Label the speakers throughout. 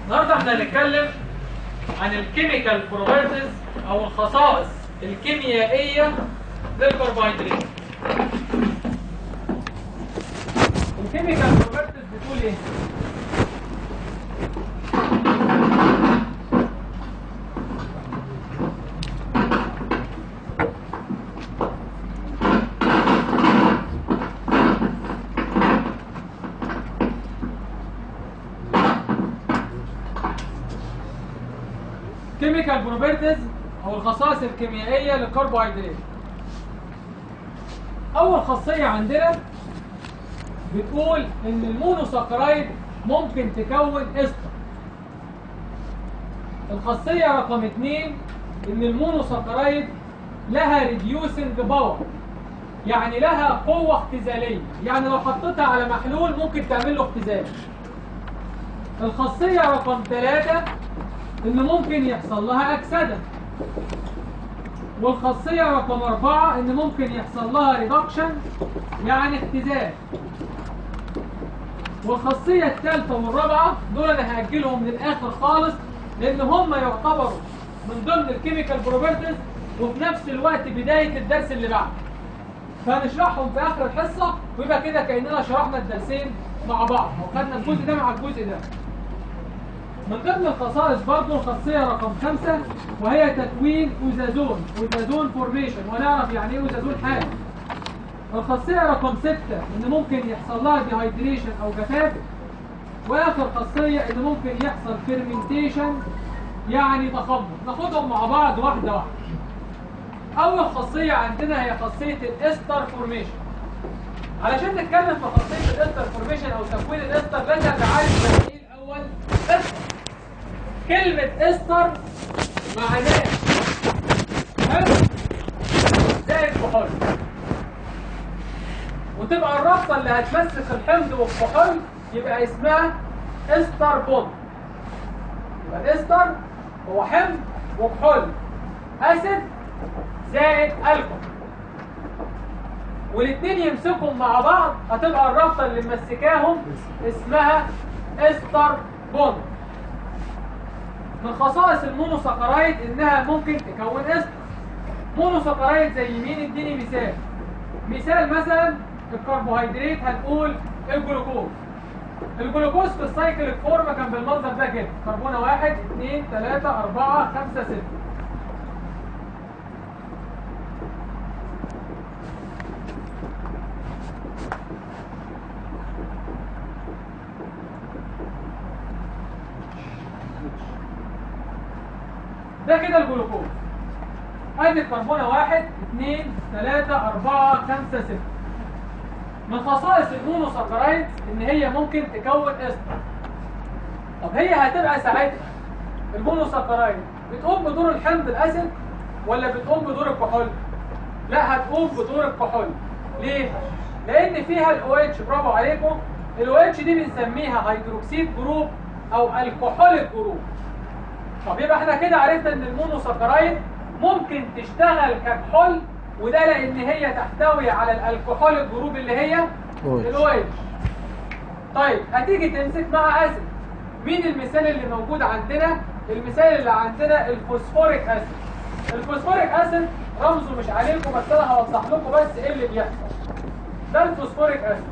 Speaker 1: النهارده احنا هنتكلم عن الكيميكال بروبرتيز او الخصائص الكيميائيه للكربوهيدرات الكيميكال بروبرتيز بتقول ايه كيميكال بروبرتيز او الخصائص الكيميائيه للكربوهيدرات اول خاصيه عندنا بتقول ان المونوساكرايد ممكن تكون استر الخاصيه رقم اتنين ان المونوساكرايد لها ريديوسنج باور يعني لها قوه اختزاليه يعني لو حطيتها على محلول ممكن تعمل له اختزال الخاصيه رقم ثلاثة ان ممكن يحصل لها اكسده والخاصية رقم أربعة إن ممكن يحصل لها ريدكشن يعني اختزال والخاصية الثالثة والرابعة دول أنا هأجلهم للآخر خالص لأن هم يعتبروا من ضمن الكيميكال بروبرتيز وفي نفس الوقت بداية الدرس اللي بعده فهنشرحهم في آخر الحصة ويبقى كده كأننا شرحنا الدرسين مع بعض وخدنا الجزء ده مع الجزء ده من ضمن الخصائص برضه الخاصية رقم خمسة وهي تكوين أوزازون أوزازون فورميشن ونعرف يعني إيه أوزازون حاجة الخاصية رقم ستة إن ممكن يحصل لها ديهايدريشن أو جفاف وآخر خاصية إن ممكن يحصل فيرمنتيشن يعني تخمر ناخدهم مع بعض واحدة واحدة أول خاصية عندنا هي خاصية الإستر فورميشن علشان نتكلم في خاصية الإستر فورميشن أو تكوين الإستر لازم نعرف يعني إيه الأول إستر كلمة استر معناه حلو زي الكحول وتبقى الرابطة اللي هتمسك الحمض والكحول يبقى اسمها استر بوند يبقى الاستر هو حمض وكحول اسيد زائد الكحول والاثنين يمسكهم مع بعض هتبقى الرابطة اللي ممسكاهم اسمها استر بوند من خصائص المونوساكرايد انها ممكن تكون استر مونوساكرايد زي مين اديني مثال مثال مثلا الكربوهيدرات هنقول الجلوكوز الجلوكوز في السايكل فورم كان بالمنظر ده كده كربونه واحد اثنين ثلاثة أربعة خمسة ستة ده كده الجلوكوز ادي الكربونه واحد اثنين ثلاثة أربعة خمسة ستة من خصائص المونوساكرايد ان هي ممكن تكون استر طب هي هتبقى ساعتها المونوساكرايد بتقوم بدور الحمض الاسيد ولا بتقوم بدور الكحول لا هتقوم بدور الكحول ليه لان فيها الاو اتش برافو عليكم الاو اتش دي بنسميها هيدروكسيد جروب او الكحوليك جروب طب يبقى احنا كده عرفنا ان المونوساكرايد ممكن تشتغل ككحول وده لان هي تحتوي على الكحول الجروب اللي هي الاو اتش طيب هتيجي تمسك مع اسيد مين المثال اللي موجود عندنا المثال اللي عندنا الفوسفوريك اسيد الفوسفوريك اسيد رمزه مش عليكم بس انا هوضح لكم بس ايه اللي بيحصل ده الفوسفوريك اسيد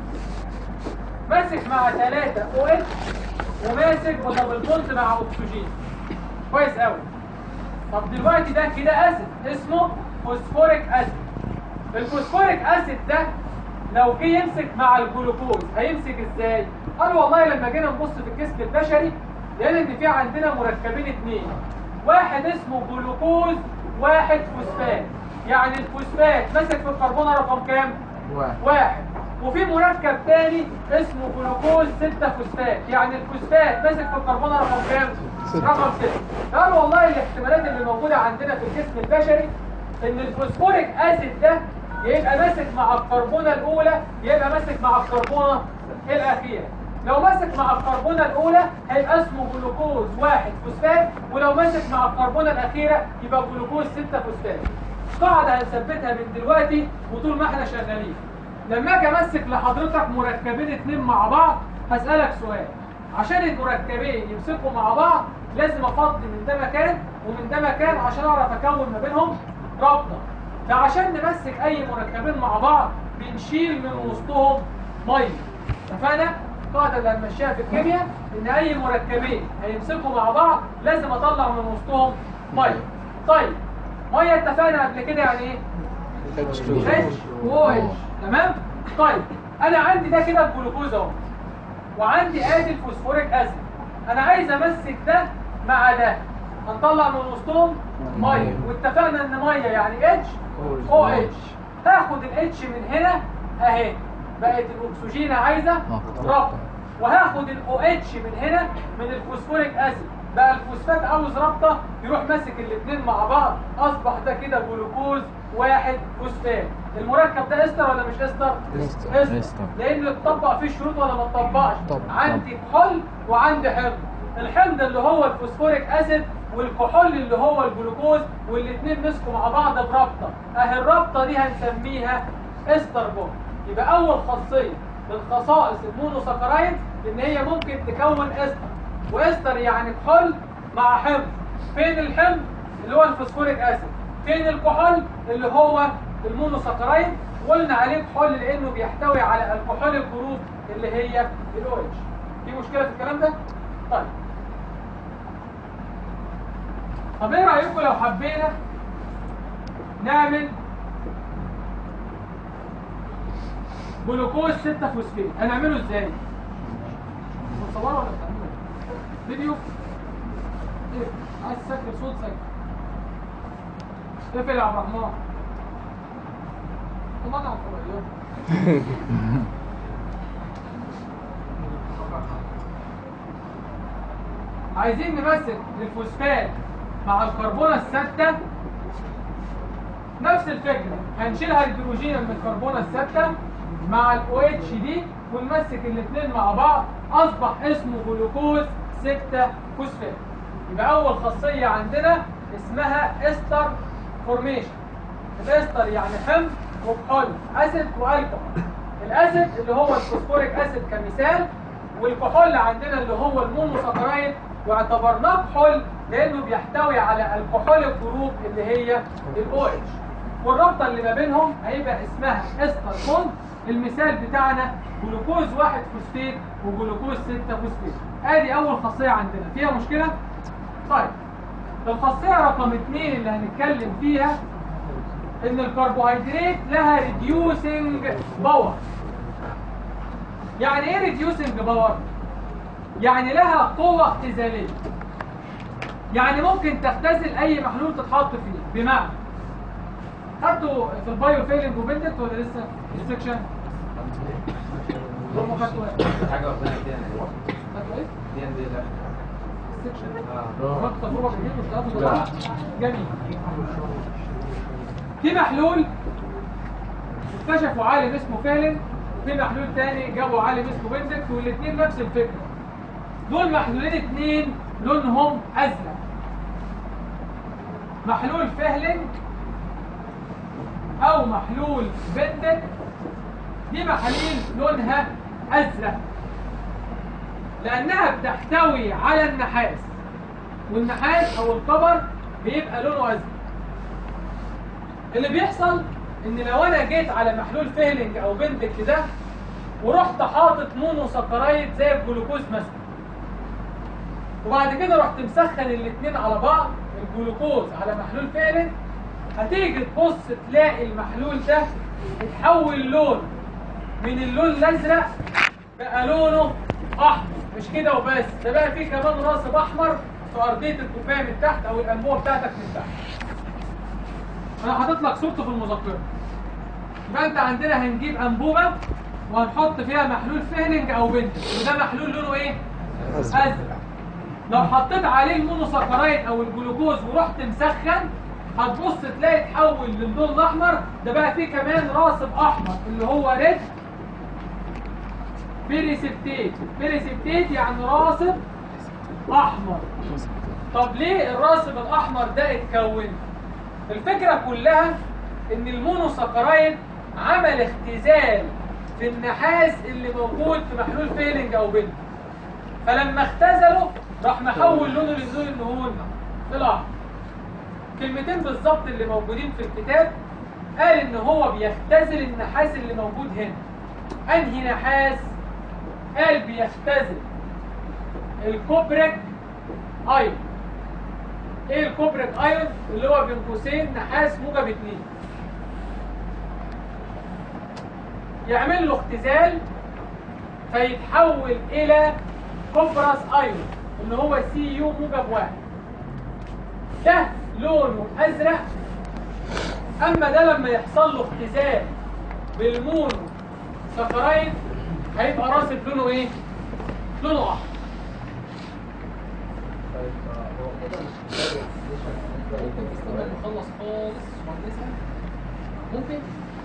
Speaker 1: ماسك مع 3 او اتش وماسك بدبل بوند مع اكسجين كويس قوي طب دلوقتي ده كده اسيد اسمه فوسفوريك اسيد الفوسفوريك اسيد ده لو جه يمسك مع الجلوكوز هيمسك ازاي قال والله لما جينا نبص في الجسم البشري لقينا ان في عندنا مركبين اثنين واحد اسمه جلوكوز واحد فوسفات يعني الفوسفات ماسك في الكربونه رقم كام
Speaker 2: واحد
Speaker 1: واحد وفي مركب تاني اسمه جلوكوز 6 فوسفات يعني الفوسفات ماسك في الكربونه رقم كام
Speaker 2: ستة.
Speaker 1: رقم 6 قال والله الاحتمالات اللي موجوده عندنا في الجسم البشري ان الفوسفوريك اسيد ده يبقى ماسك مع الكربونه الاولى يبقى ماسك مع الكربونه الاخيره لو ماسك مع الكربونه الاولى هيبقى اسمه جلوكوز واحد فوسفات ولو ماسك مع الكربونه الاخيره يبقى جلوكوز 6 فوسفات قاعده هنثبتها من دلوقتي وطول ما احنا شغالين لما اجي امسك لحضرتك مركبين اتنين مع بعض هسألك سؤال عشان المركبين يمسكوا مع بعض لازم افضي من ده مكان ومن ده مكان عشان اعرف اكون ما بينهم رابطه فعشان نمسك اي مركبين مع بعض بنشيل من وسطهم ميه اتفقنا القاعده اللي هنمشيها في الكيمياء ان اي مركبين هيمسكوا مع بعض لازم اطلع من وسطهم ميه طيب ميه اتفقنا قبل كده يعني ايه اتش و اتش تمام طيب انا عندي ده كده الجلوكوز اهو وعندي ادي الفوسفوريك اسيد انا عايز امسك ده مع ده هنطلع من وسطهم ميه واتفقنا ان ميه يعني اتش او اتش هاخد الاتش من هنا اهي بقت الاكسجين عايزه ربط وهاخد الاو اتش من هنا من الفوسفوريك اسيد بقى الفوسفات عاوز رابطه يروح ماسك الاثنين مع بعض اصبح ده كده جلوكوز واحد فوسفات المركب ده استر ولا مش استر
Speaker 2: استر.
Speaker 1: استر
Speaker 2: استر.
Speaker 1: لان اتطبق فيه الشروط ولا ما اتطبقش
Speaker 2: طب-
Speaker 1: عندي كحول وعندي حمض الحمض اللي هو الفوسفوريك اسيد والكحول اللي هو الجلوكوز والاثنين مسكوا مع بعض برابطه اهي الرابطه دي هنسميها استر بوند يبقى اول خاصيه من خصائص المونوساكرايد ان هي ممكن تكون استر واستر يعني كحول مع حمض فين الحمض اللي هو الفوسفوريك اسيد فين الكحول اللي هو المونوساكرايد قلنا عليه كحول لانه بيحتوي على الكحول الجروب اللي هي الاو اتش في مشكله في الكلام ده طيب طب ايه رايكم لو حبينا نعمل جلوكوز 6 فوسفات هنعمله ازاي متصوره ولا بتعمله فيديو ايه عايز تسجل صوت سجل اقفل يا عبد الرحمن طب انا عفوا عايزين نمسك الفوسفات مع الكربونه الثابته نفس الفكره هنشيل هيدروجين من الكربونه الثابته مع الاو اتش دي ونمسك الاثنين مع بعض اصبح اسمه جلوكوز 6 فوسفات يبقى اول خاصيه عندنا اسمها استر فورميشن الاستر يعني حمض وكحول اسيد والكحول الاسيد اللي هو الفوسفوريك اسيد كمثال والكحول عندنا اللي هو المونوساكرايد واعتبرناه كحول لانه بيحتوي على الكحول الجروب اللي هي الاو اتش والرابطه اللي ما بينهم هيبقى اسمها استر بوند المثال بتاعنا جلوكوز واحد فوسفات وجلوكوز 6 فوسفات ادي اول خاصيه عندنا فيها مشكله طيب الخاصيه رقم اثنين اللي هنتكلم فيها ان الكربوهيدرات لها ريديوسنج باور يعني ايه ريديوسنج باور يعني لها قوه اختزاليه يعني ممكن تختزل اي محلول تتحط فيه بمعنى خدتوا في البايو فيلنج وبنتت ولا لسه السكشن هم خدتوا ايه
Speaker 3: حاجه ربنا يديها
Speaker 1: خدتوا ايه
Speaker 3: دي دي لا
Speaker 1: السكشن
Speaker 3: اه
Speaker 1: خدتوا تجربه جديده واشتغلتوا بسرعه جميل في محلول اكتشفوا عالم اسمه فيلن وفي محلول تاني جابوا عالم اسمه بنزكت والاثنين نفس الفكره دول محلولين اثنين لونهم ازرق محلول فهلن او محلول بندك دي محاليل لونها ازرق لانها بتحتوي على النحاس والنحاس او الكبر بيبقى لونه ازرق اللي بيحصل ان لو انا جيت على محلول فيلنج او بندك ده ورحت حاطط مونو سكرايد زي الجلوكوز مثلا وبعد كده رحت مسخن الاثنين على بعض الجلوكوز على محلول فيلنج هتيجي تبص تلاقي المحلول ده اتحول لون من اللون الازرق بقى لونه احمر مش كده وبس ده بقى فيه كمان راسب احمر في ارضيه الكوبايه من تحت او الانبوبه بتاعتك من تحت انا حاطط لك صورته في المذكره يبقى انت عندنا هنجيب انبوبه وهنحط فيها محلول فهلنج او بنت وده محلول لونه ايه ازرق لو حطيت عليه المونوساكرايد او الجلوكوز ورحت مسخن هتبص تلاقي اتحول للون الاحمر ده بقى فيه كمان راسب احمر اللي هو ريد بيريسبتيت بيريسبتيت يعني راسب احمر طب ليه الراسب الاحمر ده اتكون الفكره كلها ان المونوساكرايد عمل اختزال في النحاس اللي موجود في محلول فيلنج او بنت فلما اختزله راح محول لونه للون النهون طلع كلمتين بالظبط اللي موجودين في الكتاب قال ان هو بيختزل النحاس اللي موجود هنا انهي نحاس قال بيختزل الكوبريك ايون ايه الكوبريك ايون اللي هو بين قوسين نحاس موجب اتنين يعمل له اختزال فيتحول الى كوبراس ايون اللي هو سي يو موجب واحد ده لونه ازرق اما ده لما يحصل له اختزال بالمونو سكرايد هيبقى راسب لونه ايه لونه احمر
Speaker 2: طيب هو كده مش
Speaker 1: ممكن تستنى نخلص خالص وهنسأل ممكن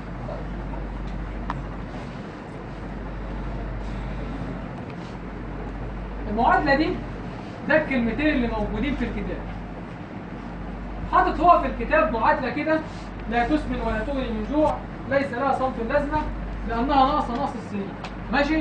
Speaker 1: المعادلة دي ده الكلمتين اللي موجودين في الكتاب حاطط هو في الكتاب معادلة كده لا تسمن ولا تغني من جوع ليس لها صمت لازمة لأنها ناقصة نقص السنين ماشي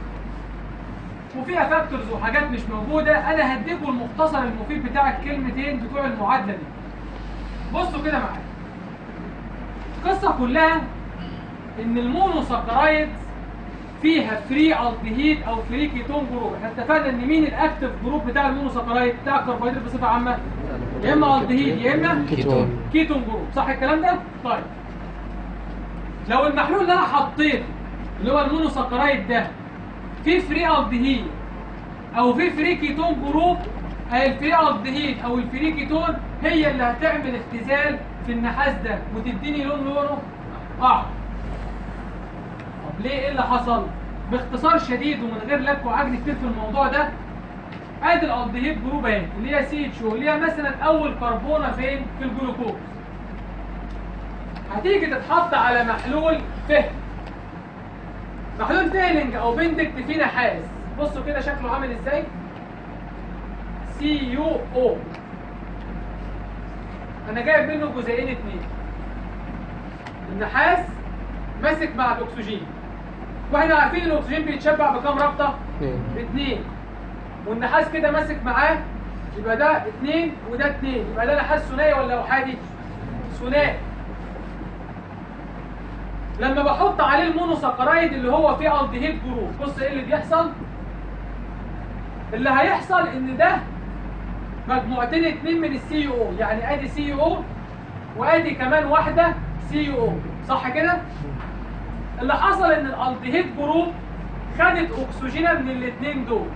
Speaker 1: وفيها فاكتورز وحاجات مش موجودة أنا هديكم المختصر المفيد بتاع الكلمتين بتوع المعادلة دي بصوا كده معايا القصة كلها إن المونوساكرايد فيها فري الدهيد أو فري كيتون جروب احنا اتفقنا إن مين الأكتف جروب بتاع المونوساكرايد بتاع الكربوهيدرات بصفة عامة يا إما الدهيد يا إما
Speaker 3: كيتون
Speaker 1: كيتون جروب صح الكلام ده؟ طيب لو المحلول اللي انا حطيته اللي هو المونوساكرايد ده فيه فري الدهيد او فيه فري كيتون جروب هي الفري الدهيد او الفري كيتون هي اللي هتعمل اختزال في النحاس ده وتديني لون لونه احمر طب ليه ايه اللي حصل؟ باختصار شديد ومن غير لك وعجل كتير في الموضوع ده ادي الالدهيد جروب اهي اللي هي سي اتش او اللي هي مثلا اول كربونه فين في الجلوكوز هتيجي تتحط على محلول فهم محلول فيلنج او بندكت فيه نحاس بصوا كده شكله عامل ازاي سي يو او انا جايب منه جزئين اتنين النحاس ماسك مع الاكسجين واحنا عارفين الاكسجين بيتشبع بكام رابطه
Speaker 3: اثنين
Speaker 1: اتنين والنحاس كده ماسك معاه يبقى ده اتنين وده اتنين يبقى ده نحاس ثنائي ولا احادي ثنائي لما بحط عليه المونوساكرايد اللي هو فيه الدهيد جروب بص ايه اللي بيحصل اللي هيحصل ان ده مجموعتين اتنين من السي او يعني ادي سي او وادي كمان واحده سي او صح كده اللي حصل ان الالدهيد جروب خدت اكسجينه من الاتنين دول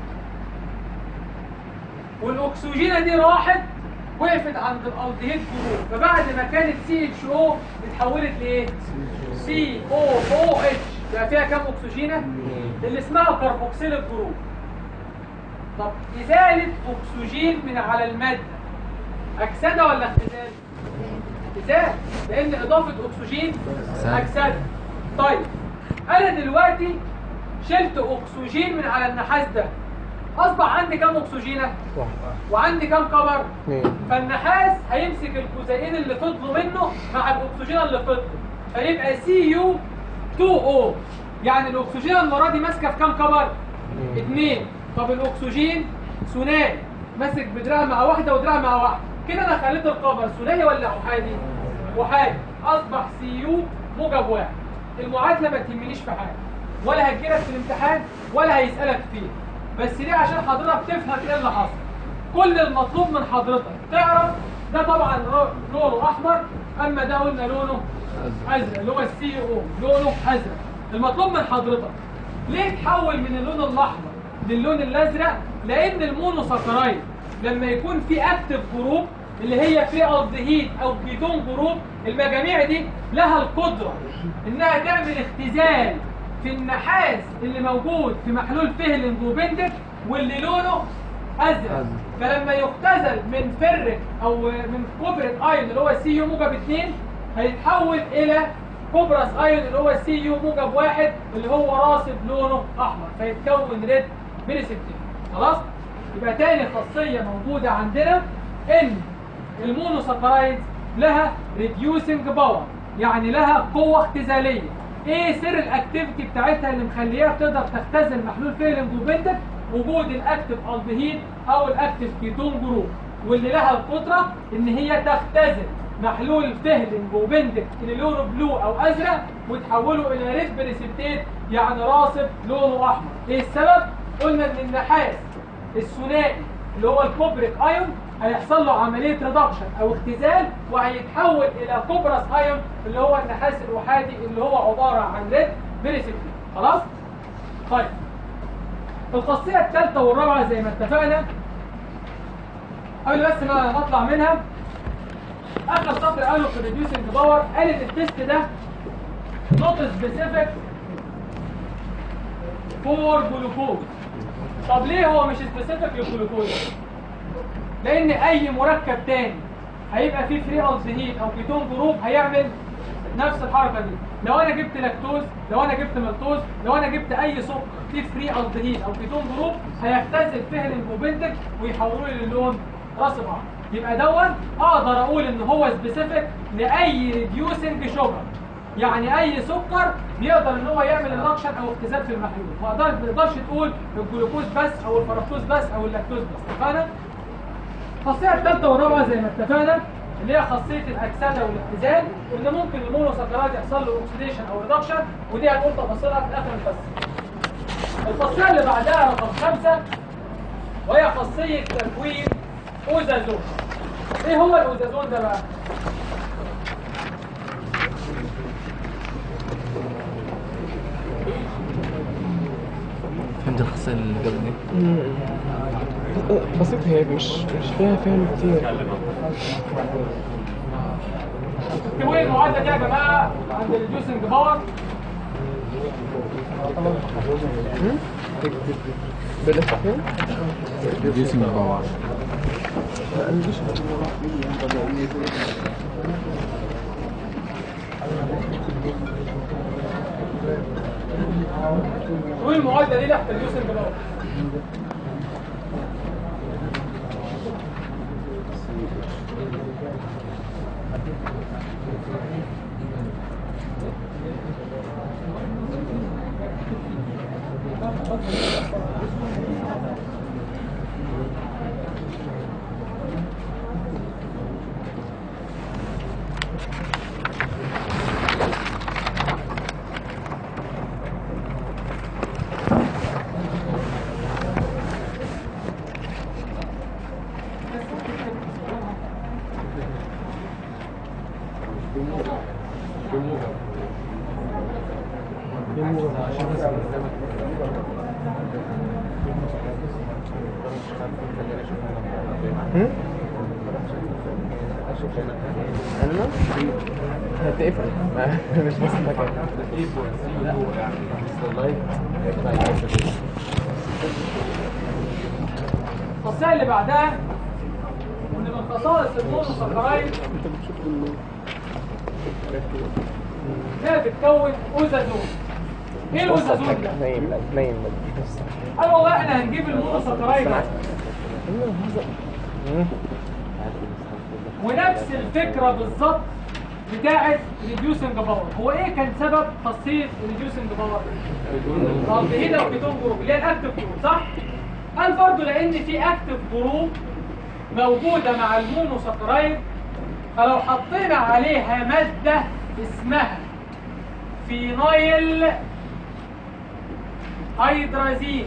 Speaker 1: والاكسجينه دي راحت وقفت عند الالدهيد جروب فبعد ما كانت سي اتش او اتحولت لايه سي او او اتش بقى فيها كام اكسجينه اللي اسمها كربوكسيل الجروب طب ازاله اكسجين من على الماده اكسده ولا اختزال اختزال لان اضافه اكسجين اكسده طيب انا دلوقتي شلت اكسجين من على النحاس ده اصبح عندي كام اكسجينه
Speaker 3: واحد
Speaker 1: وعندي كام كبر
Speaker 3: اثنين
Speaker 1: فالنحاس هيمسك الجزيئين اللي فضلوا منه مع الاكسجين اللي فضلوا فيبقى سي يو 2 او يعني الاكسجين المره دي ماسكه في كام كبر
Speaker 3: مم.
Speaker 1: اتنين طب الاكسجين ثنائي ماسك بدراع مع واحده ودراع مع واحده كده انا خليت الكبر ثنائي ولا احادي احادي اصبح سي يو موجب واحد المعادله ما تهمنيش في حاجه ولا هتجيلك في الامتحان ولا هيسالك فيه بس ليه عشان حضرتك تفهم ايه اللي حصل كل المطلوب من حضرتك تعرف ده طبعا رو- لونه احمر اما ده قلنا لونه ازرق اللي هو السي او لونه ازرق المطلوب من حضرتك ليه تحول من اللون الاحمر للون الازرق لان المونوساكرايد لما يكون في اكتف جروب اللي هي في الدهيد او كيتون جروب المجاميع دي لها القدره انها تعمل اختزال في النحاس اللي موجود في محلول فهلنج وبندك واللي لونه ازرق
Speaker 3: أزرق.
Speaker 1: فلما يختزل من فرك او من كوبريت ايون اللي هو سي يو موجب 2 هيتحول الى كوبراس ايون اللي هو سي يو موجب واحد اللي هو راسب لونه احمر فيتكون ريد بريسبتيف خلاص يبقى تاني خاصيه موجوده عندنا ان المونوساكرايد لها ريديوسنج باور يعني لها قوه اختزاليه ايه سر الاكتيفيتي بتاعتها اللي مخليها بتقدر تختزل محلول فيلنج وبندك وجود الاكتف الدهيد او الاكتف كيتون جروب واللي لها القدره ان هي تختزن محلول فهلنج وبندك اللي لونه بلو او ازرق وتحوله الى ريد بريسبتيت يعني راصب لونه احمر ايه السبب قلنا ان النحاس الثنائي اللي هو الكوبريك ايون هيحصل له عمليه ريدكشن او اختزال وهيتحول الى كوبراس ايون اللي هو النحاس الاحادي اللي هو عباره عن ريد بريسبتيت خلاص طيب الخاصيه الثالثه والرابعه زي ما اتفقنا قبل بس ما نطلع منها اخر سطر قاله في الريديوسنج باور قال ان التست ده نوت سبيسيفيك فور جلوكوز طب ليه هو مش سبيسيفيك للجلوكوز لان اي مركب تاني هيبقى فيه فري الدهيد او كيتون جروب هيعمل نفس الحركه دي لو انا جبت لاكتوز لو انا جبت مالتوز لو انا جبت اي سكر فيه فري الدهيد او كيتون جروب هيختزل فهلنج وبنتك ويحولوا لي للون راس بعض يبقى دون اقدر اقول ان هو سبيسيفيك لاي ريديوسنج شوجر يعني اي سكر بيقدر ان هو يعمل اندكشن او اختزال في المحلول ما اقدرش ما تقدرش تقول الجلوكوز بس او الفركتوز بس او اللاكتوز بس اتفقنا الخاصيه الثالثه والرابعه زي ما اتفقنا اللي هي خاصيه الاكسده والاختزال وان ممكن المونوسكرات يحصل له اوكسيديشن او ريدكشن ودي هنقول تفاصيلها في اخر الفصل الخاصيه اللي بعدها رقم خمسه وهي خاصيه تكوين اوزازون ايه هو الاوزازون ده بقى
Speaker 3: فهمت الخاصية اللي قبل دي
Speaker 4: بسيط هي مش مش فيها فهم كتير
Speaker 1: اكتبوا لي المعادله دي يا جماعه عند الريديوسنج باور
Speaker 4: بلاش فهم
Speaker 3: reducing power
Speaker 1: اكتبوا لي المعادله دي تحت الريديوسنج باور
Speaker 4: هم؟ انا هتقفل مش بس مكان
Speaker 1: الخاصيه اللي بعدها وان من خصائص المونوسكرايد انها بتكون اوزازون ايه الاوزازون ده؟
Speaker 4: نايم نايم بس
Speaker 1: قال والله احنا هنجيب المونوسكرايد ده. ونفس الفكره بالظبط بتاعت ريديوسنج باور هو ايه كان سبب خاصيه ريديوسنج باور الدهيده وكيتون جروب اللي هي الاكتف جروب صح قال برضه لان في اكتف جروب موجوده مع المونوسكرايد فلو حطينا عليها ماده اسمها فينايل هيدرازين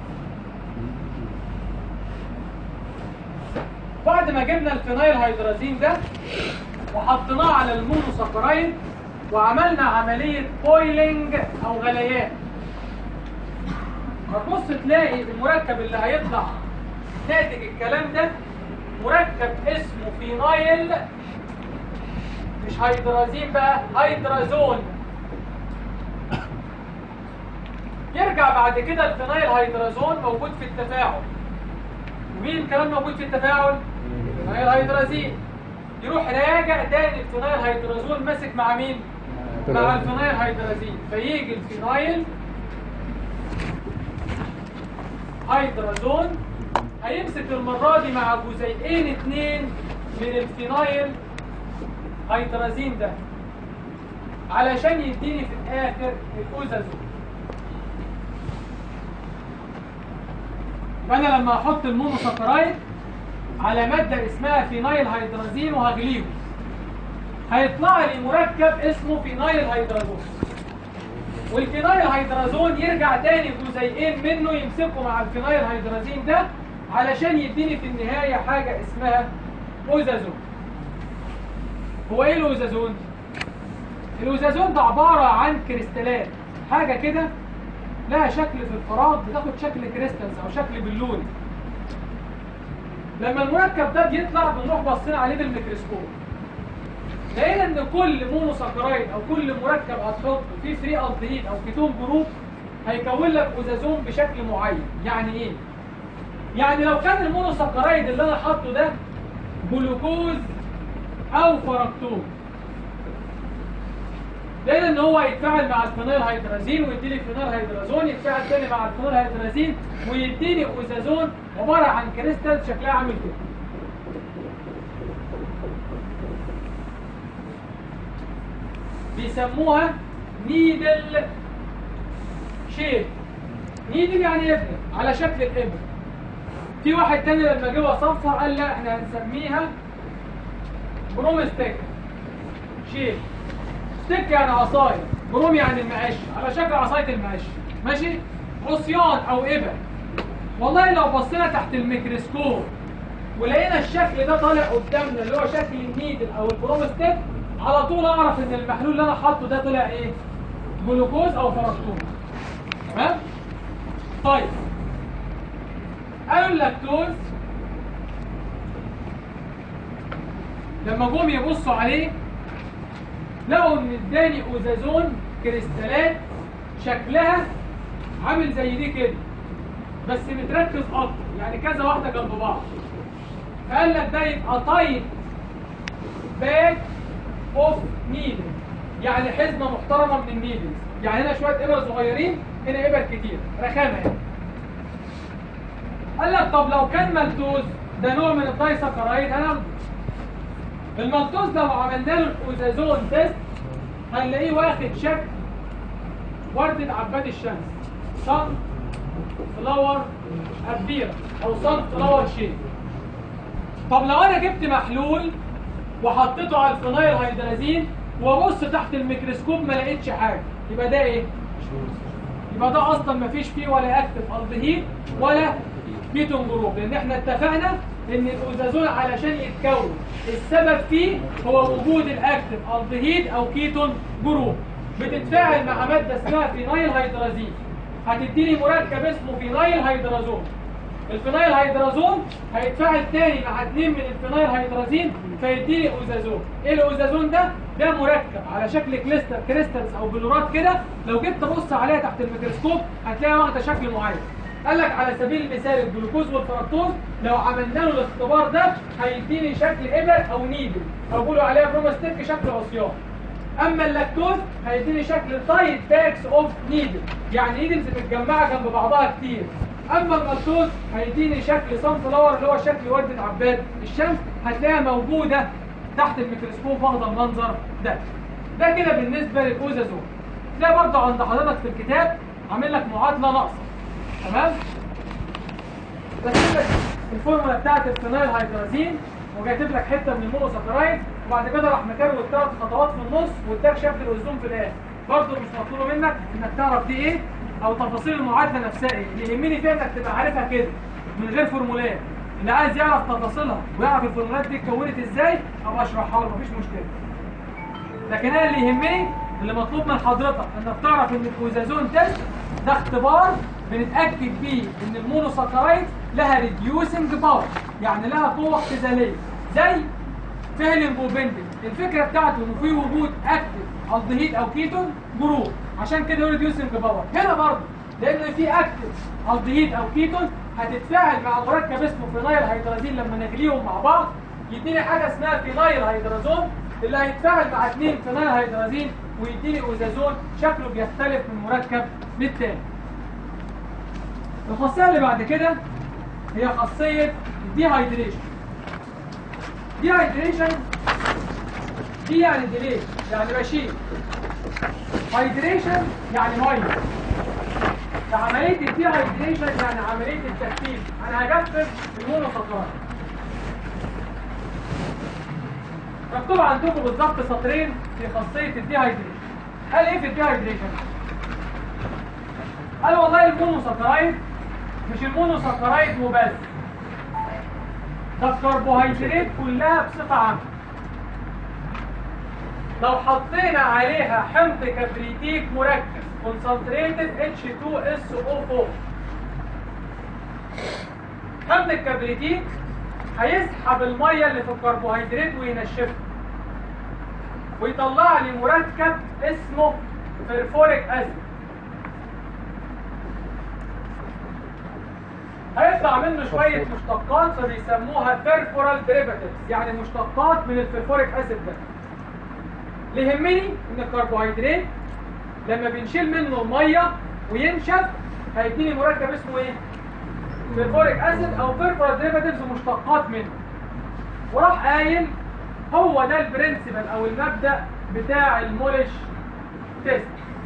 Speaker 1: بعد ما جبنا الفينايل هيدرازين ده وحطيناه على المونوسكرايد وعملنا عملية بويلنج أو غليان هتبص تلاقي المركب اللي هيطلع ناتج الكلام ده مركب اسمه فينايل مش هيدرازين بقى هيدرازون يرجع بعد كده الفينايل هيدرازون موجود في التفاعل ومين كمان موجود في التفاعل؟ الفينايل هيدرازين يروح راجع تاني الفينايل هيدرازون ماسك مع مين؟ مع الفينايل هيدرازين فيجي الفينايل هيدرازون هيمسك المرة دي مع جزيئين اتنين من الفينايل هيدرازين ده علشان يديني في الاخر الاوزازون فانا لما احط المونوساكرايد على ماده اسمها فينايل هيدرازين وهغليه هيطلع لي مركب اسمه فينايل هيدرازون والفينايل هيدرازون يرجع تاني جزيئين منه يمسكوا مع الفينايل هيدرازين ده علشان يديني في النهايه حاجه اسمها اوزازون هو ايه الاوزازون الاوزازون ده عباره عن كريستالات حاجه كده لها شكل في الفراغ بتاخد شكل كريستالز او شكل بالوني لما المركب ده بيطلع بنروح باصين عليه بالميكروسكوب لقينا ان كل مونوساكرايد او كل مركب هتحطه فيه فري الدهيد او كيتون جروب هيكون لك اوزازون بشكل معين يعني ايه يعني لو كان المونوساكرايد اللي انا حاطه ده جلوكوز او فركتوز لقينا ان هو يتفاعل مع الفينيل هيدرازين ويديني فينيل هيدرازون يتفاعل تاني مع الفينيل هيدرازين ويديني اوزازون عباره عن كريستال شكلها عامل كده بيسموها نيدل شيب نيدل يعني ابره على شكل الابره في واحد تاني لما جه وصفها قال لا احنا هنسميها بروم ستيك شيب ستيك يعني عصايه بروم يعني المقش على شكل عصايه المقش ماشي عصيان او ابر والله لو بصينا تحت الميكروسكوب ولقينا الشكل ده طالع قدامنا اللي هو شكل النيدل او البروم ستيك على طول اعرف ان المحلول اللي انا حاطه ده طلع ايه جلوكوز او فركتوز تمام طيب قالوا اللاكتوز لما جم يبصوا عليه لقوا ان اداني اوزازون كريستالات شكلها عامل زي دي كده بس متركز اكتر يعني كذا واحده جنب بعض فقال لك ده يبقى طيب باك اوف نيدل يعني حزمه محترمه من النيدلز يعني هنا شويه ابر صغيرين هنا ابر كتير رخامه يعني قال لك طب لو كان ملتوز ده نوع من الدايسكرايد هناخده الملتوز لو عملنا له الاوزازون تيست هنلاقيه واخد شكل وردة عباد الشمس صن فلاور أبيرة أو صن فلاور شيب طب لو أنا جبت محلول وحطيته على الفينايل هيدرازين وابص تحت الميكروسكوب ما لقيتش حاجة يبقى ده إيه؟ يبقى ده أصلا ما فيش فيه ولا أكتف ألدهيد ولا كيتون جروب لأن إحنا اتفقنا إن الأوزازون علشان يتكون السبب فيه هو وجود الأكتف ألدهيد أو كيتون جروب بتتفاعل مع مادة اسمها فينايل هيدرازين هتديني مركب اسمه فينايل هيدرازون الفينايل هيدرازون هيتفاعل تاني مع اتنين من الفينايل هيدرازين فيديني اوزازون ايه الاوزازون ده ده مركب على شكل كليستر كريستالز او بلورات كده لو جيت تبص عليها تحت الميكروسكوب هتلاقيها واخده شكل معين قال لك على سبيل المثال الجلوكوز والفركتوز لو عملنا له الاختبار ده هيديني شكل ابر او نيدل او بيقولوا عليها بروماستيك شكل عصيان اما اللاكتوز هيديني شكل تايت باكس اوف نيدل يعني نيدلز متجمعه جنب بعضها كتير اما المالتوز هيديني شكل صن فلاور اللي هو شكل وردة عباد الشمس هتلاقيها موجوده تحت الميكروسكوب واخده المنظر ده ده كده بالنسبه للاوزازون تلاقي برضه عند حضرتك في الكتاب عامل لك معادله ناقصه تمام رسم لك الفورمولا بتاعت الفينايل هيدرازين وجايب لك حته من المونوساكرايد وبعد كده راح مكروت ثلاث خطوات في النص واداك شكل الاوزون في الاخر برضه مش مطلوب منك انك تعرف دي ايه او تفاصيل المعادله نفسها ايه اللي يهمني فيها انك تبقى عارفها كده من غير فورمولات اللي عايز يعرف تفاصيلها ويعرف الفورمولات دي اتكونت ازاي ابقى اشرحها له مفيش مشكله لكن انا اللي يهمني اللي مطلوب من حضرتك انك تعرف ان الاوزازون تيست ده اختبار بنتاكد بيه ان المونوساكرايد لها ريديوسنج باور يعني لها قوه اختزاليه زي فيلنج وبندنج الفكره بتاعته انه في وجود اكتف الدهيد او كيتون جروب عشان كده يقول ريديوسنج باور هنا برضه لان في اكتف الدهيد او كيتون هتتفاعل مع مركب اسمه فينايل هيدرازين لما نغليهم مع بعض يديني حاجه اسمها فينايل هيدرازون اللي هيتفاعل مع اثنين فينايل هيدرازين ويديني اوزازون شكله بيختلف من مركب للتاني الخاصيه اللي بعد كده هي خاصيه الديهايدريشن ديهايدريشن دي يعني ديلي يعني بشيل هايدريشن يعني ميه فعملية الديهايدريشن يعني عملية التكتيل أنا هجفف المونوسكرايد مكتوب عندكم بالظبط سطرين في خاصية الديهايدريشن قال ايه في الديهايدريشن؟ قال والله المونوسكرايد مش المونوسكرايد وبس ده الكربوهيدرات كلها بصفة عامة لو حطينا عليها حمض كبريتيك مركز concentrated H2SO4 حمض الكبريتيك هيسحب المية اللي في الكربوهيدرات وينشفها ويطلع لي مركب اسمه فيرفوريك اسيد هيطلع منه شوية مشتقات فبيسموها فيرفورال ديريفاتيفز يعني مشتقات من الفيرفوريك اسيد ده اللي يهمني ان الكربوهيدرات لما بنشيل منه الميه وينشف هيديني مركب اسمه ايه؟ فيرفوريك اسيد او فيرفورال ديريفاتيفز مشتقات منه وراح قايل هو ده البرنسبل او المبدا بتاع المولش تيست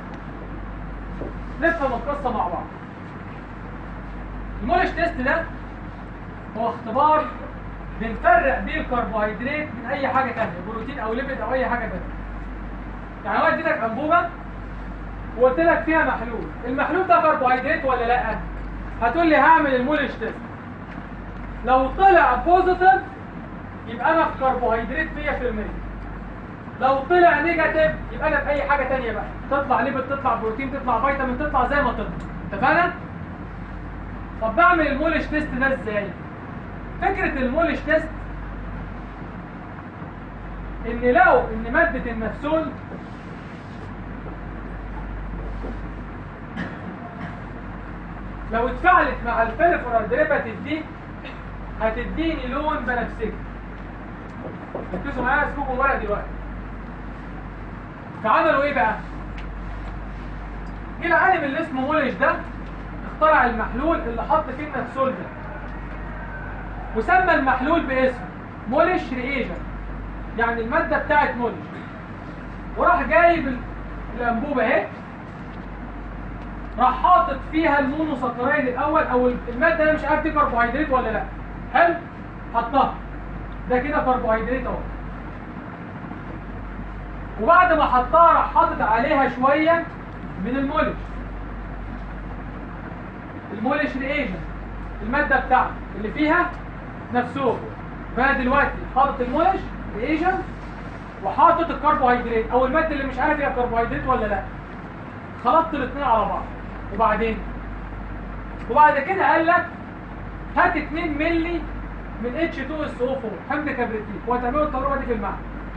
Speaker 1: نفهم القصه مع بعض المولش تيست ده هو اختبار بنفرق بيه الكربوهيدرات من اي حاجه ثانيه بروتين او ليبيد او اي حاجه ثانيه يعني انا اديتك انبوبه وقلت لك فيها محلول المحلول ده كربوهيدرات ولا لا هتقول لي هعمل المولش تيست لو طلع بوزيتيف يبقى انا في كربوهيدرات 100% لو طلع نيجاتيف يبقى انا في اي حاجه ثانيه بقى تطلع ليبيد تطلع بروتين تطلع فيتامين تطلع زي ما تطلع اتفقنا طب بعمل المولش تيست ده ازاي فكره المولش تيست ان لو ان ماده النفسول لو اتفعلت مع الفيرفورال ديريفاتيف دي هتديني لون بنفسجي ركزوا معايا اسكوبوا ورق دلوقتي فعملوا ايه بقى جه العالم اللي اسمه مولش ده اخترع المحلول اللي حط فيه النفسول ده وسمى المحلول باسم مولش ريجن يعني المادة بتاعت مولش وراح جايب ال- الانبوبة اهي راح حاطط فيها المونوسكرايد الاول او ال- المادة اللي مش عارف دي كربوهيدرات ولا لا حلو حطها ده كده كربوهيدرات اهو وبعد ما حطها راح حاطط عليها شوية من المولش المولش ريجن المادة بتاعته اللي فيها نفسه فانا دلوقتي حاطط المولش ريجن وحاطط الكربوهيدرات او المادة اللي مش عارف هي كربوهيدرات ولا لا خلطت الاثنين على بعض وبعدين وبعد كده قال لك هات 2 مللي من H2SO4 حمض كبريتيك وهتعملوا التجربه دي في المعمل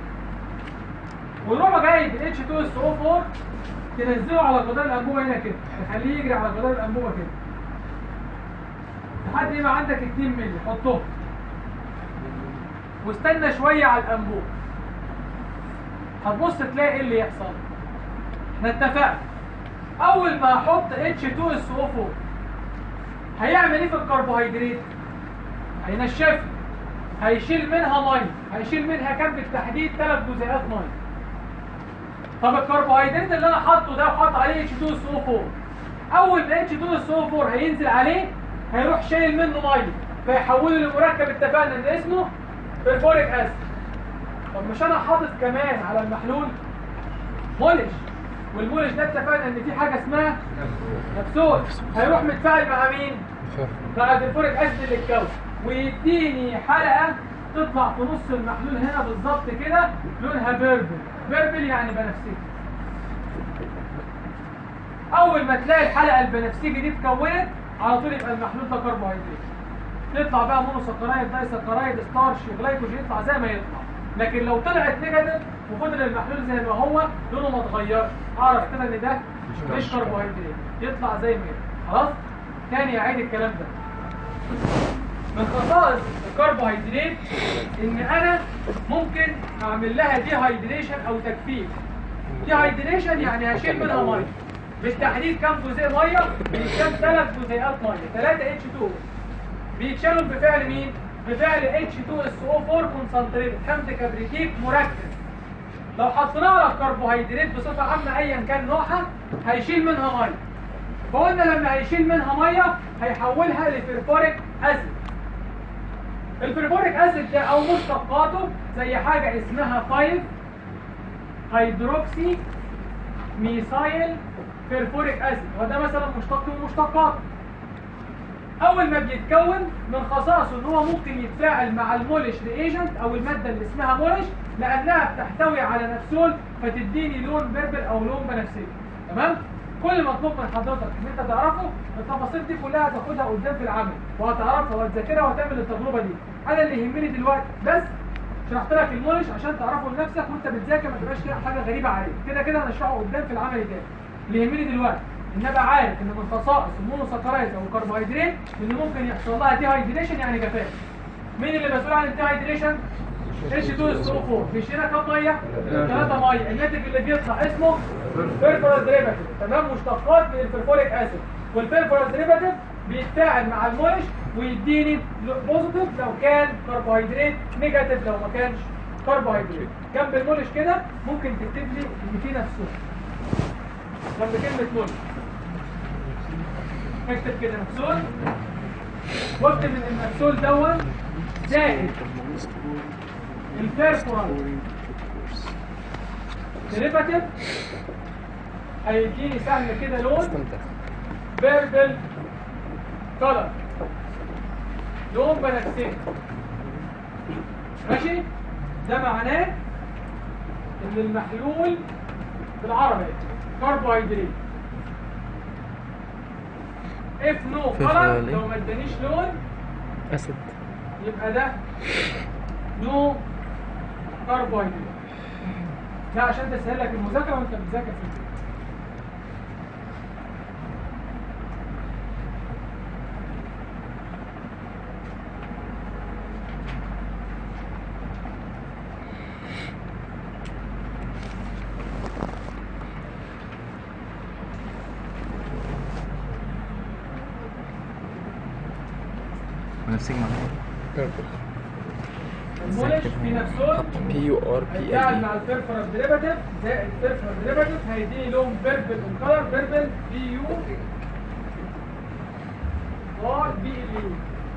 Speaker 1: ويروح جايب ال H2SO4 تنزله على جدار الانبوبه هنا كده تخليه يجري على جدار الانبوبه كده لحد ما عندك 2 مللي حطهم واستنى شويه على الانبوبه هتبص تلاقي ايه اللي يحصل احنا اتفقنا اول ما احط H2SO4 هيعمل ايه في الكربوهيدرات هينشفها هيشيل منها ميه هيشيل منها كام بالتحديد ثلاث جزيئات ميه طب الكربوهيدرات اللي انا حاطه ده وحاطط عليه H2SO4 اول ما H2SO4 هينزل عليه هيروح شايل منه ميه فيحوله لمركب اتفقنا ان اسمه بيرفوريك اسيد طب مش انا حاطط كمان على المحلول مولش والمولش ده اتفقنا ان في حاجه اسمها نفسول هيروح متفاعل مع مين مع البيرفوريك اسيد اللي اتكون ويديني حلقه تطلع في نص المحلول هنا بالظبط كده لونها بيربل بيربل يعني بنفسجي اول ما تلاقي الحلقه البنفسجي دي اتكونت على طول يبقى المحلول ده كربوهيدرات يطلع بقى مونوسكرايد دايسكرايد ستارش جلايكوجين يطلع زي ما يطلع لكن لو طلعت نيجاتيف وفضل المحلول زي ما هو لونه ما اتغيرش اعرف كده ان ده مش كربوهيدرات يطلع زي ما يطلع خلاص تاني اعيد الكلام ده من خصائص الكربوهيدرات ان انا ممكن اعمل لها دي هايدريشن او تجفيف دي هايدريشن يعني هشيل منها ميه بالتحديد كام جزيء ميه بيتشال ثلاث جزيئات ميه 3 اتش 2 بيتشالوا بفعل مين بفعل H2SO4 كونسنتريت حمض كبريتيك مركز لو حطيناها على الكربوهيدرات بصفه عامه ايا كان نوعها هيشيل منها ميه فقلنا لما هيشيل منها ميه هيحولها لفرفوريك اسيد الفرفوريك اسيد ده او مشتقاته زي حاجه اسمها 5 هيدروكسي ميثايل فيرفوريك اسيد وده مثلا مشتق من مشتقاته اول ما بيتكون من خصائصه ان هو ممكن يتفاعل مع المولش ريجنت او الماده اللي اسمها مولش لانها بتحتوي على نفسول فتديني لون بيربل او لون بنفسجي تمام كل مطلوب من حضرتك ان انت تعرفه التفاصيل دي كلها هتاخدها قدام في العمل وهتعرفها وهتذاكرها وهتعمل التجربه دي انا اللي يهمني دلوقتي بس شرحت لك المولش عشان تعرفه لنفسك وانت بتذاكر ما تبقاش كده حاجه غريبه عليك كده كده هنشرحه قدام في العمل تاني اللي يهمني دلوقتي ان ابقى عارف ان من خصائص المونوساكرايد او الكربوهيدرات ان ممكن يحصل لها دي هايدريشن يعني جفاف مين اللي مسؤول عن الدي هايدريشن اتش 2 اس 4 مش هنا كام ميه 3 ميه الناتج اللي بيطلع اسمه بيرفورال ديريفاتيف تمام مشتقات من البرفوريك اسيد والبيرفورال ديريفاتيف بيتفاعل مع المولش ويديني بوزيتيف لو كان كربوهيدرات نيجاتيف لو ما كانش كربوهيدرات جنب المولش كده ممكن تكتب لي ان في نفسه جنب كلمه مولش اكتب كده نفسول واكتب ان النفسول دون زائد البيرفورال ديريفاتيف هيديني سهم كده لون
Speaker 4: استمتع
Speaker 1: بيربل كولر لون بنفسجي ماشي ده معناه ان المحلول بالعربي كربوهيدرات اف نو كولر
Speaker 3: فلفل.
Speaker 1: لو ما ادانيش لون
Speaker 4: اسد
Speaker 1: يبقى ده نو كربوهيدرات ده عشان تسهل لك المذاكره وانت بتذاكر في البيت
Speaker 3: بنفسجي معناها
Speaker 1: المولش في نفسه
Speaker 4: بي يو ار بي
Speaker 1: هيتفاعل
Speaker 4: ال
Speaker 1: مع البيرفورال ديريفاتيف زائد البيرفورال ديريفاتيف هيديني لون بيربل اون كلر بيربل بي يو ار بي ال يو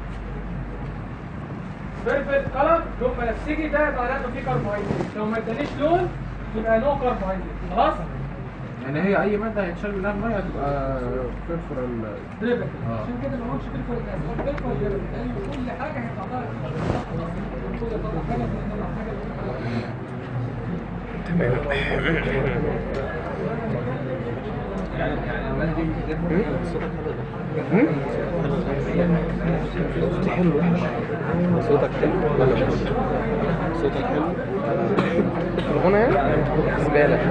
Speaker 1: بيربل كلر لون بنفسجي ده يبقى معناته فيه كربوهيدرات لو ما ادانيش لون يبقى نو كربوهيدرات خلاص
Speaker 2: يعني هي اي ماده هيتشال منها الميه هتبقى بيرفورال
Speaker 1: ديريفاتيف
Speaker 2: آه.
Speaker 1: عشان كده ما قلتش بيرفورال ده بيرفورال ديريفاتيف لان كل حاجه هيطلع لها كل يطلع حاجه يطلع حاجه
Speaker 4: صوتي حلو وحش صوتك حلو ولا وحش صوتك حلو الغنى يعني زبالة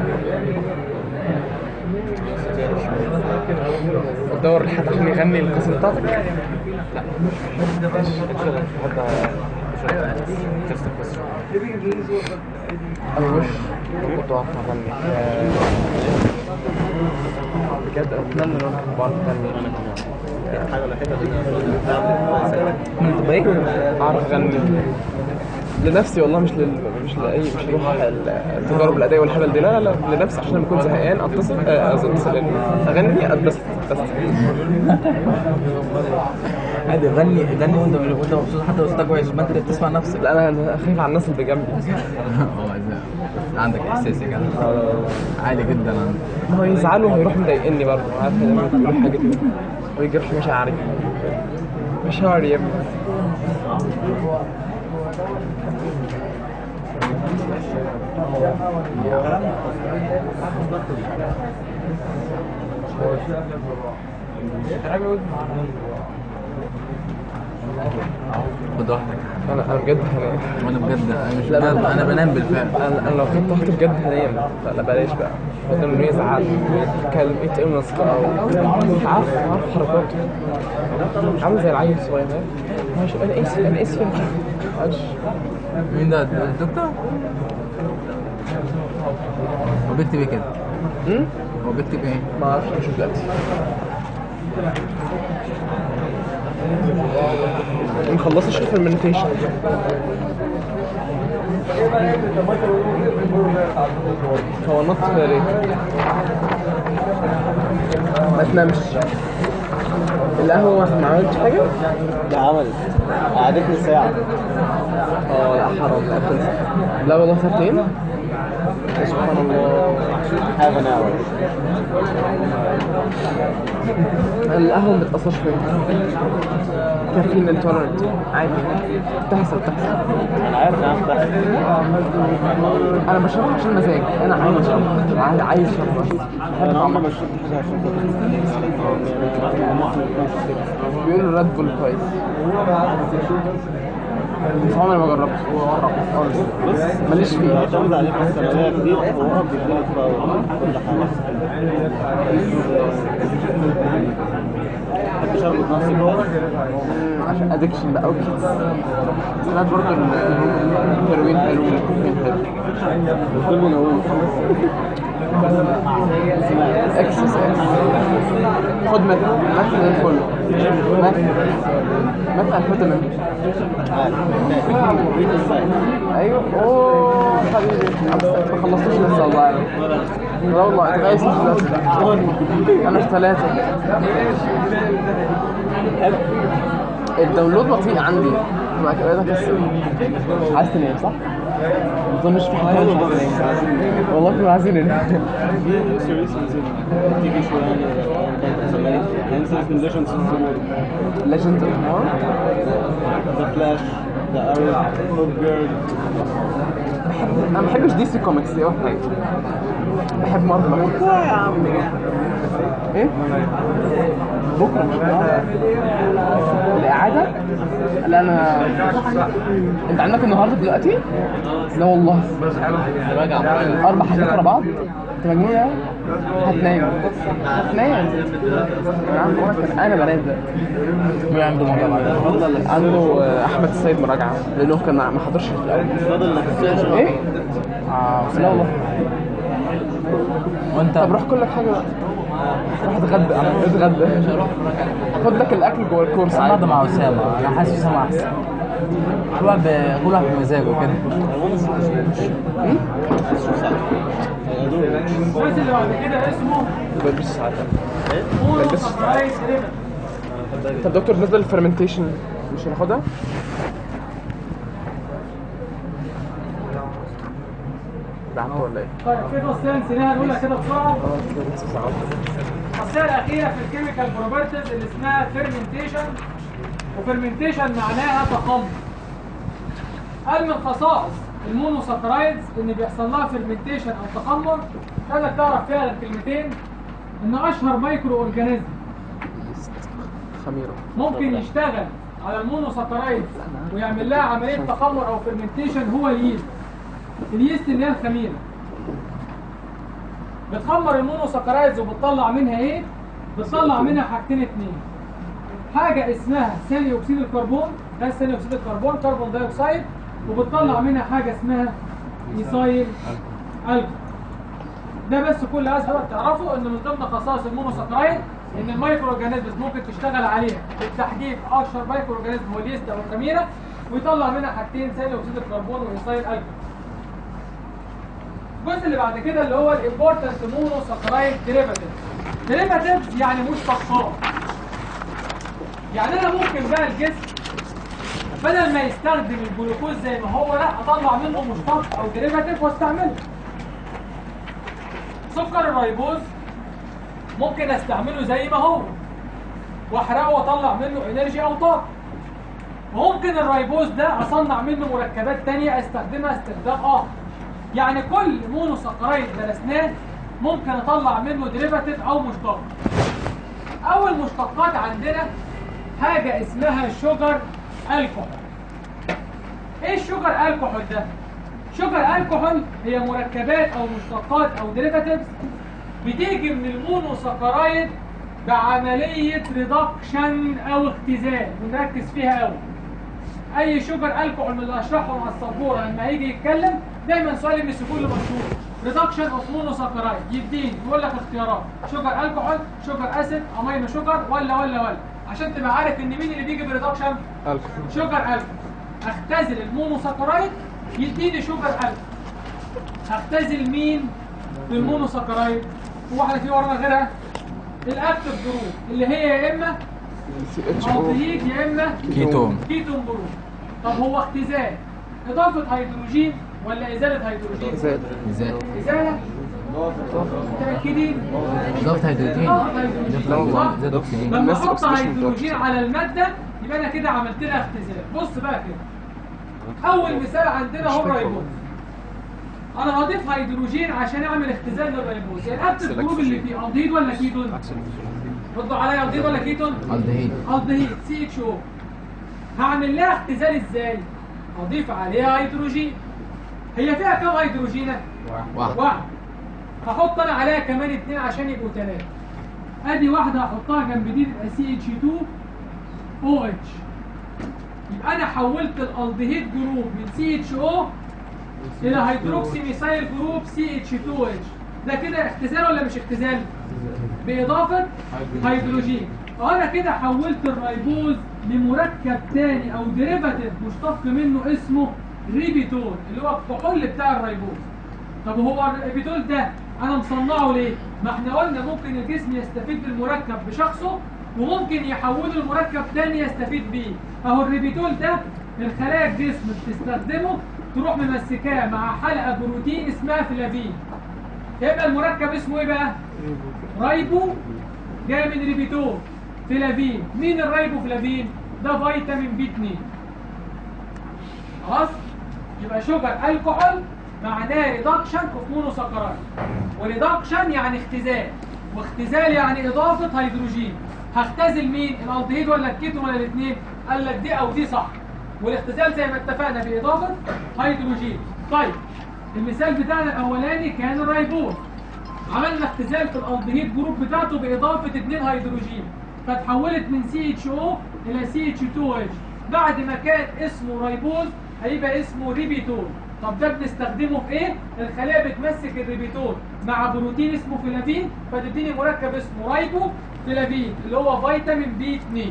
Speaker 4: تدور لحد عشان يغني القصة بتاعتك لا انا مش كنت اعرف اغني بجد انا اتمنى ان انا كنت بعرف اغني انا كمان الحاجه الوحيده اللي ايه اعرف اغني لنفسي والله مش لل... مش لاي مش لروح التجارب الادائيه والهبل دي لا لا لا لنفسي عشان لما اكون زهقان اتصل آه، اتصل اغني اتبسط بس
Speaker 3: عادي غني غني وانت وانت مبسوط حتى لو صوتك وحش ما انت اللي بتسمع نفسك
Speaker 4: لا انا أنا خايف على الناس اللي جنبي
Speaker 3: اه إذا عندك احساس يا جدع عالي جدا عندك
Speaker 4: ما هو يزعلوا هيروح مضايقني برضه عارف لما بيقولوا حاجه كده ويجرح مشاعري مشاعري يا ابني
Speaker 3: خد واحدك
Speaker 4: انا انا بجد هنام
Speaker 3: وانا بجد انا مش
Speaker 4: لا، لا،
Speaker 3: بنام
Speaker 4: لا.
Speaker 3: انا بنام بالفعل
Speaker 4: انا انا لو خدت واحده بجد هنام لا لا بلاش بقى بدل انه يزعل ويتكلم يتقمص بقى و- عارف عارف حركاته عامل زي العيل الصغير فاهم؟ ماشي انا اسف انا اسف معلش
Speaker 3: مين ده الدكتور؟ هو بيكتب ايه كده؟
Speaker 4: أمم؟
Speaker 3: هو بيكتب ايه؟
Speaker 4: ما اعرفش اشوف دلوقتي مخلص اشوف المديتيشن هو نط ليه ما تنامش القهوة ما عملتش حاجة؟
Speaker 5: لا عملت قعدتني ساعة
Speaker 4: اه لا حرام لا تنسى لا والله ساعتين سبحان الله
Speaker 5: half an hour
Speaker 4: القهوة ما بتأثرش فيا كافيين انتولرنت عادي بتحصل بتحصل
Speaker 5: انا عارف انا عارف
Speaker 4: انا بشربها عشان مزاج انا عايز اشربها عايز عايز اشربها بس بحب
Speaker 5: انا عمري
Speaker 4: طعمها
Speaker 5: ما شربت حاجة عشان
Speaker 4: بيقولوا ريد بول كويس بس عمري ما جربت خالص
Speaker 5: بص
Speaker 4: ماليش فيه
Speaker 5: بيعتمد عليك الثانوية كتير هو بيديلك باور كل حاجة بحب اشرب نفسي جوه
Speaker 4: مم، عشان ادكشن بقى وكده سمعت برضه ال- الهيروين حلو والكوكين حلو
Speaker 5: كل منوم
Speaker 4: اكسس اكس خد مت مت زي الفل مت مت الفيتامين
Speaker 5: ريت ازاي
Speaker 4: ايوه اوه حبيبي ما خلصتوش لسه والله لا والله انت غايس انا في ثلاثة الداونلود بطيء عندي ما بقيت اكسر عايز تنام صح؟ ما اظنش في حد مش عايز ينام والله كنا عايزين ننام
Speaker 5: في سيريس تي في شو يعني يعني مثلا ليجندز اوف ذا
Speaker 4: ليجند اوف مور
Speaker 5: ذا فلاش ذا ارو هوب جيرل
Speaker 4: انا ما بحبش دي سي كوميكس دي اول حاجه بحب مارفل اكتر يا عم ايه بكره مش النهارده الاعاده لا انا انت عندك النهارده دلوقتي لا والله اربع حاجات ورا بعض انت مجنون يا هتنام هتنام يا عم وانا كان انا بنام ده مين عنده مراجعه بعد عنده آه، احمد السيد مراجعه لانه كان ما حضرش في الاول
Speaker 5: فاضل لك السيرش
Speaker 4: ايه؟ اه لا والله
Speaker 3: وانت
Speaker 4: طب روح كل لك حاجه بقى روح اتغدى اتغدى خد لك الاكل جوه الكورس
Speaker 3: النهارده
Speaker 4: عادي
Speaker 3: مع اسامه انا حاسس اسامه احسن كل واحد ب- كل واحد بمزاجه كده
Speaker 1: الكورس اللي بعد كده اسمه
Speaker 4: بلبس ساعات
Speaker 1: مونوساكرايد ريبن
Speaker 4: طب دكتور بالنسبه للفرمنتيشن مش هناخدها؟ بعته ولا ايه؟
Speaker 1: طيب في خاصيه نسيناها نقولها كده بسرعه
Speaker 4: خلاص لسه ساعات
Speaker 1: الخاصيه الاخيره في الكيميكال بروبرتيز اللي اسمها فيرمنتيشن وفيرمنتيشن معناها تخمر قال من خصائص المونوساكرايدز ان بيحصل لها فيرمنتيشن او تخمر خلك تعرف فيها الكلمتين ان اشهر مايكرو اورجانيزم
Speaker 4: خميره
Speaker 1: ممكن يشتغل على المونوساكرايدز ويعمل لها عمليه تخمر او فيرمنتيشن هو اليست اليست اللي هي الخميره بتخمر المونوساكرايدز وبتطلع منها ايه بتطلع منها حاجتين اتنين حاجه اسمها ثاني اكسيد الكربون ده ثاني اكسيد الكربون كربون دايوكسيد وبتطلع منها حاجه اسمها ميثايل الكحول ده بس كل عايز حضرتك تعرفه ان من ضمن خصائص المونوساكرايد ان المايكرو اورجانيزمز ممكن تشتغل عليها بالتحديد اشهر مايكرو اورجانيزم هو اليست او الخميره ويطلع منها حاجتين ثاني اكسيد الكربون وميثايل الكحول الجزء اللي بعد كده اللي هو الامبورتنت مونوساكرايد ديريفاتيف ديريفاتيفز يعني مشتقات يعني انا ممكن بقى الجسم بدل ما يستخدم الجلوكوز زي ما هو لا اطلع منه مشتق او ديريفاتيف واستعمله سكر الريبوز ممكن استعمله زي ما هو واحرقه واطلع منه انرجي او طاقه وممكن الريبوز ده اصنع منه مركبات تانية استخدمها استخدام اخر يعني كل مونوساكرايد درسناه ممكن اطلع منه ديريفاتيف او مشتق اول مشتقات عندنا حاجه اسمها شوجر الكحول ايه الشوجر الكحول ده شوجر الكحول هي مركبات او مشتقات او ديريفاتيفز بتيجي من المونوساكرايد بعمليه ريدكشن او اختزال ونركز فيها قوي اي شوجر الكحول من اللي هشرحه مع السبوره لما هيجي يتكلم دايما سؤال ام سي كل مشهور ريدكشن اوف مونوساكرايد يديني يقول لك اختيارات شوجر الكحول شوجر اسيد امينو شوجر ولا ولا ولا عشان تبقى عارف ان مين اللي بيجي بريدكشن
Speaker 4: الكحول
Speaker 1: شوجر الكحول اختزل المونوساكرايد يديني شوجر الكحول اختزل مين بالمونوساكرايد هو احنا في ورانا غيرها الاكتف جروب اللي هي يا اما
Speaker 4: سي اتش او
Speaker 1: الدهيد يا اما
Speaker 3: كيتون
Speaker 1: كيتون جروب طب هو اختزال اضافه هيدروجين ولا ازاله هيدروجين
Speaker 4: زائد
Speaker 3: ازاي
Speaker 1: ازاله متاكدين
Speaker 3: اضافه هيدروجين
Speaker 1: اضافه هيدروجين
Speaker 3: اضافه
Speaker 1: صح؟
Speaker 3: زائد اكسجين
Speaker 1: لما
Speaker 4: بس
Speaker 1: احط
Speaker 4: oxidation
Speaker 1: هيدروجين على الماده يبقى انا كده عملت لها اختزال بص بقى كده اول مثال عندنا هو الريبوز انا هضيف هيدروجين عشان اعمل اختزال للريبوز يعني اكتب الجروب اللي فيه الدهيد ولا كيتون ردوا عليا الدهيد ولا كيتون
Speaker 3: الدهيد
Speaker 1: الدهيد سي اتش او هعمل لها اختزال ازاي اضيف عليها هيدروجين هي فيها كام هيدروجينه
Speaker 3: واحد
Speaker 1: واحد هحط انا عليها كمان اتنين عشان يبقوا تلاتة ادي واحدة هحطها جنب دي تبقى سي اتش 2 او اتش يبقى انا حولت الالدهيد جروب من سي اتش او الى هيدروكسي ميثايل جروب سي اتش 2 اتش ده كده اختزال ولا مش اختزال؟ باضافة هيدروجين انا كده حولت الريبوز لمركب تاني او ديريفاتيف مشتق منه اسمه ريبيتول اللي هو الكحول بتاع الريبوز طب هو الريبيتول ده انا مصنعه ليه ما احنا قلنا ممكن الجسم يستفيد بالمركب بشخصه وممكن يحوله لمركب تاني يستفيد بيه اهو الريبيتول ده الخلايا الجسم بتستخدمه تروح ممسكاه مع حلقه بروتين اسمها فلافين يبقى المركب اسمه ايه بقى رايبو جاي من ريبيتول فلافين مين الرايبو فلافين ده فيتامين بي 2 خلاص يبقى شوجر الكحول معناه ريدكشن اوف مونوساكرايد وريدكشن يعني اختزال واختزال يعني اضافه هيدروجين هختزل مين الالدهيد ولا الكيتون ولا الاثنين قال لك دي او دي صح والاختزال زي ما اتفقنا باضافه هيدروجين طيب المثال بتاعنا الاولاني كان الريبوز عملنا اختزال في الالدهيد جروب بتاعته باضافه اثنين هيدروجين فتحولت من سي اتش او الى سي اتش 2 اتش بعد ما كان اسمه ريبوز هيبقى اسمه ريبيتول طب ده بنستخدمه في ايه الخلايا بتمسك الريبيتول مع بروتين اسمه فلافين فتديني مركب اسمه رايبو فلافين اللي هو فيتامين بي 2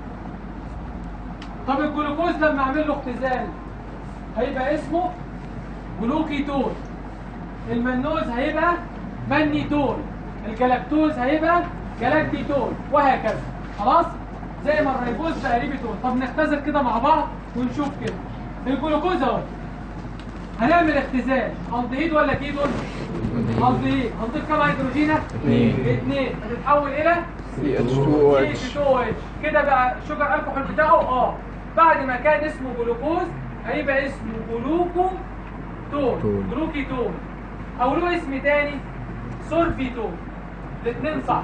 Speaker 1: طب الجلوكوز لما اعمل له اختزال هيبقى اسمه جلوكيتول المنوز هيبقى منيتول الجلاكتوز هيبقى جلاكتيتول وهكذا خلاص زي ما الريبوز بقى ريبيتول طب نختزل كده مع بعض ونشوف كده الجلوكوز اهو هنعمل اختزال الدهيد ولا كيتون الدهيد هنضيف كام هيدروجينه
Speaker 3: اتنين.
Speaker 1: اثنين هتتحول الى
Speaker 4: سي اتش 2 او
Speaker 1: سي
Speaker 4: اتش
Speaker 1: اتش 2 اتش كده بقى شجر الكحول بتاعه اه بعد ما كان اسمه جلوكوز هيبقى اسمه جلوكو تول
Speaker 3: تول.
Speaker 1: جلوكيتول او له اسم تاني سولفيتول الاثنين صح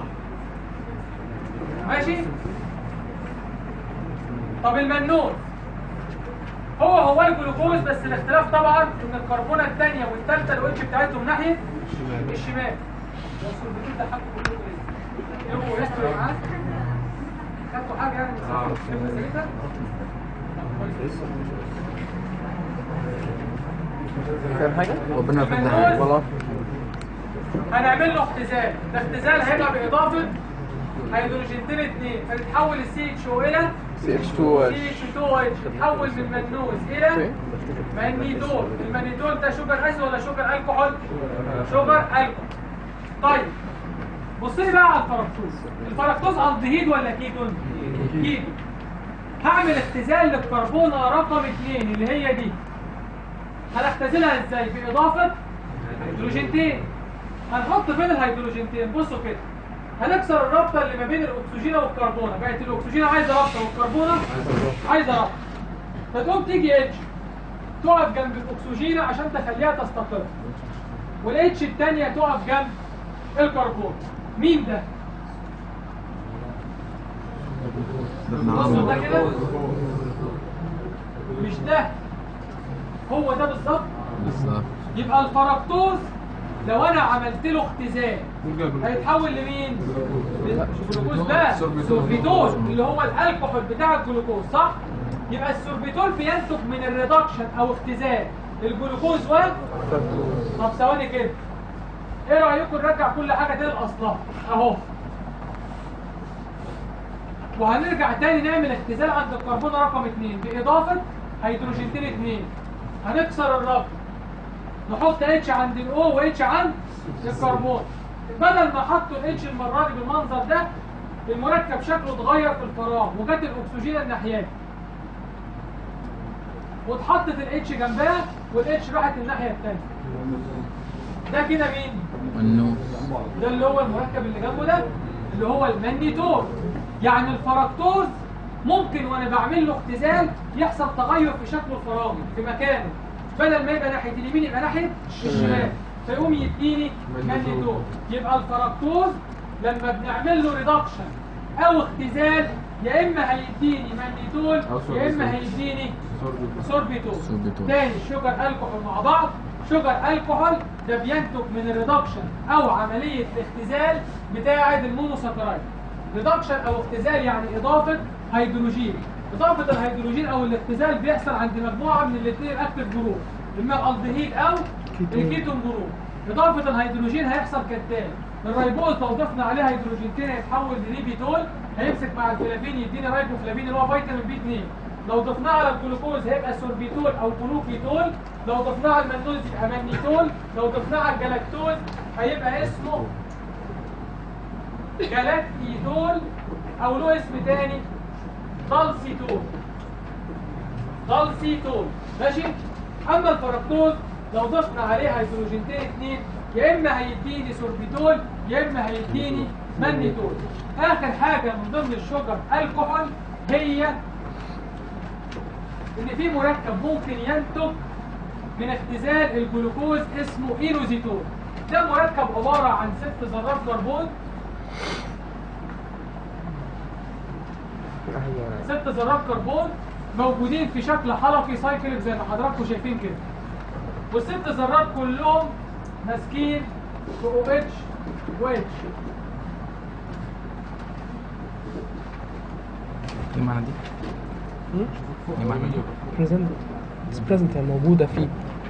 Speaker 1: ماشي طب المنوز هو هو الجلوكوز بس الاختلاف طبعا ان الكربونه الثانيه والثالثه الاتش بتاعتهم ناحيه الشمال والسولفيتول ده حقه كلكم ايه هو يحصل معاك خدتوا حاجه يعني اه
Speaker 4: كان حاجه
Speaker 3: ربنا يفتح عليك
Speaker 4: والله
Speaker 1: هنعمل له اختزال الاختزال هيبقى باضافه هيدروجينتين اثنين فتتحول السي اتش او الى
Speaker 4: سي اتش 2 او
Speaker 1: سي
Speaker 4: اتش
Speaker 1: اتش 2 اتش تتحول من منوز الى مانيتول المانيتول ده شوجر اسيد ولا شوجر الكحول شوجر الكحول طيب بص لي بقى على الفركتوز الفركتوز الدهيد ولا كيتون كيتون هعمل اختزال للكربونه رقم 2 اللي هي دي هنختزلها ازاي باضافه هيدروجينتين هنحط فين الهيدروجينتين بصوا كده هنكسر الرابطه اللي ما بين الاكسجين والكربونه بقت الاكسجين عايزه رابطه والكربونه عايزه رابطه فتقوم تيجي اتش تقف جنب الاكسجين عشان تخليها تستقر والاتش الثانيه تقف جنب الكربون مين ده بصوا ده كده مش ده هو ده بالظبط
Speaker 3: بالظبط
Speaker 1: يبقى الفركتوز لو انا عملت له اختزال هيتحول لمين؟ الجلوكوز ده سوربيتول اللي هو الالكحول بتاع الجلوكوز صح؟ يبقى السوربيتول بينتج من الريدكشن او اختزال الجلوكوز و طب ثواني كده ايه رايكم نرجع كل حاجه تاني لاصلها اهو وهنرجع تاني نعمل اختزال عند الكربون رقم 2 باضافه هيدروجينتين 2 هنكسر الرابط نحط اتش عند الاو واتش عند الكربون بدل ما حطوا الاتش المره دي بالمنظر ده المركب شكله اتغير في الفراغ وجت الاكسجين الناحيه واتحطت الاتش جنبها والاتش راحت الناحيه الثانيه ده كده مين
Speaker 3: والنو
Speaker 1: ده اللي هو المركب اللي جنبه ده اللي هو المانيتور يعني الفركتوز ممكن وانا بعمل له اختزال يحصل تغير في شكله الفراغي في مكانه بدل ما يبقى ناحيه اليمين يبقى ناحيه الشمال فيقوم يديني مانيتور يبقى الفركتوز لما بنعمل له ريدكشن او اختزال يا اما هيديني مانيتول
Speaker 2: أو
Speaker 1: يا اما
Speaker 2: سوربيتول.
Speaker 1: هيديني
Speaker 2: سوربيتول.
Speaker 1: سوربيتول
Speaker 3: سوربيتول.
Speaker 1: تاني شوجر الكحول مع بعض شوجر الكحول ده بينتج من الريدكشن او عمليه الاختزال بتاعه المونوساكرايد ريدكشن او اختزال يعني اضافه هيدروجين اضافه الهيدروجين او الاختزال بيحصل عند مجموعه من الاثنين اكتف جروب اما الالدهيد او الكيتون جروب اضافه الهيدروجين هيحصل كالتالي الريبوز لو ضفنا عليه هيدروجينتين هيتحول لريبيتول هيمسك مع الفلافين يديني رايبوفلافين اللي هو فيتامين بي 2 لو ضفناه على الجلوكوز هيبقى سوربيتول او جلوكيتول لو ضفناه على المنوز يبقى مانيتول لو ضفناه على الجلاكتوز هيبقى اسمه جلاكتيتول او له اسم تاني دالسيتول دالسيتول ماشي اما الفركتوز لو ضفنا عليه هيدروجينتين اتنين يا اما هيديني سوربيتول يا اما هيديني مانيتول اخر حاجه من ضمن الشجر الكحول هي ان في مركب ممكن ينتج من اختزال الجلوكوز اسمه ايروزيتول ده مركب عباره عن ست ذرات كربون
Speaker 4: ايوه
Speaker 1: ست ذرات كربون موجودين في شكل حلقي سايكليك زي ما حضراتكم شايفين كده والست ذرات كلهم ماسكين في او اتش و اتش
Speaker 3: ايه المعنى دي؟ ايه معنى دي؟
Speaker 4: بريزنت بريزنت يعني موجوده فيه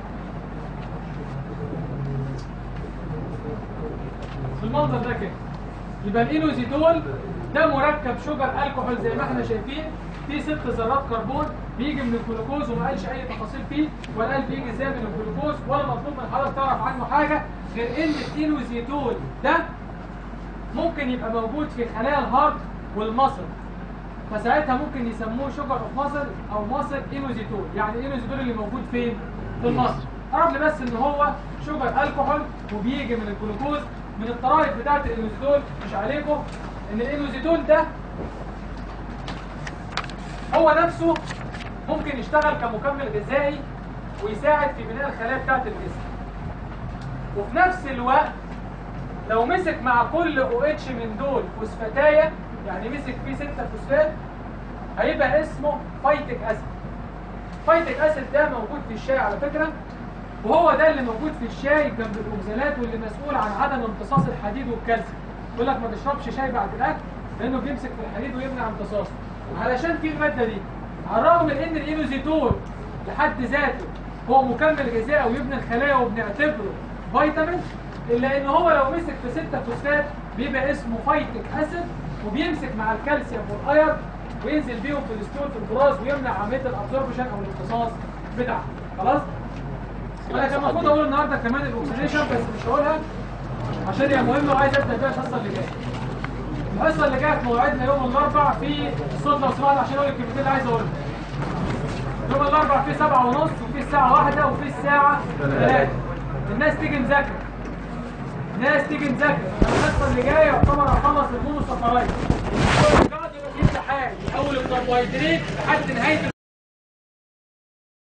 Speaker 1: بالمنظر ده كده يبقى الاينوزيتول ده مركب شجر الكحول زي ما احنا شايفين فيه ست ذرات كربون بيجي من الجلوكوز وما قالش اي تفاصيل فيه ولا قال بيجي ازاي من الجلوكوز ولا مطلوب من حضرتك تعرف عنه حاجه غير ان الاينوزيتول ده ممكن يبقى موجود في خلايا الهارت والمصل فساعتها ممكن يسموه شجر اوف مصل او مصل اينوزيتول يعني الاينوزيتول اللي موجود فين في المصل اعرف لي بس ان هو شجر الكحول وبيجي من الجلوكوز من الطرائف بتاعه الاينوزيتول مش عليكم ان الاينوزيتول ده هو نفسه ممكن يشتغل كمكمل غذائي ويساعد في بناء الخلايا بتاعه الجسم وفي نفس الوقت لو مسك مع كل او اتش من دول فوسفاتايه يعني مسك فيه 6 فوسفات هيبقى اسمه فايتك اسيد فايتك اسيد ده موجود في الشاي على فكره وهو ده اللي موجود في الشاي جنب الاوكسالات واللي مسؤول عن عدم امتصاص الحديد والكالسيوم يقول لك ما تشربش شاي بعد الاكل لانه بيمسك في الحديد ويمنع امتصاصه علشان في الماده دي على الرغم من ان الاينوزيتول لحد ذاته هو مكمل غذائي ويبني الخلايا وبنعتبره فيتامين الا ان هو لو مسك في 6 فوسفات بيبقى اسمه فايتك اسيد وبيمسك مع الكالسيوم والاير وينزل بيهم في الستول في البراز ويمنع عمليه الابزوربشن او الامتصاص بتاعها خلاص انا كان المفروض اقول النهارده كمان الاكسجيشن بس مش هقولها عشان هي مهمه وعايز ابدا بيها الحصه اللي جايه الحصه اللي جايه في موعدنا يوم الاربع في الصوت لو سمحت عشان اقول الكلمتين اللي عايز اقولهم يوم الاربع في سبعة ونص وفي الساعة واحدة وفي الساعة ثلاثة الناس تيجي مذاكرة الناس تيجي مذاكرة الحصة اللي جاية يعتبر هخلص المونو سفراية القاعدة يبقى في امتحان من أول الكربوهيدرات لحد نهاية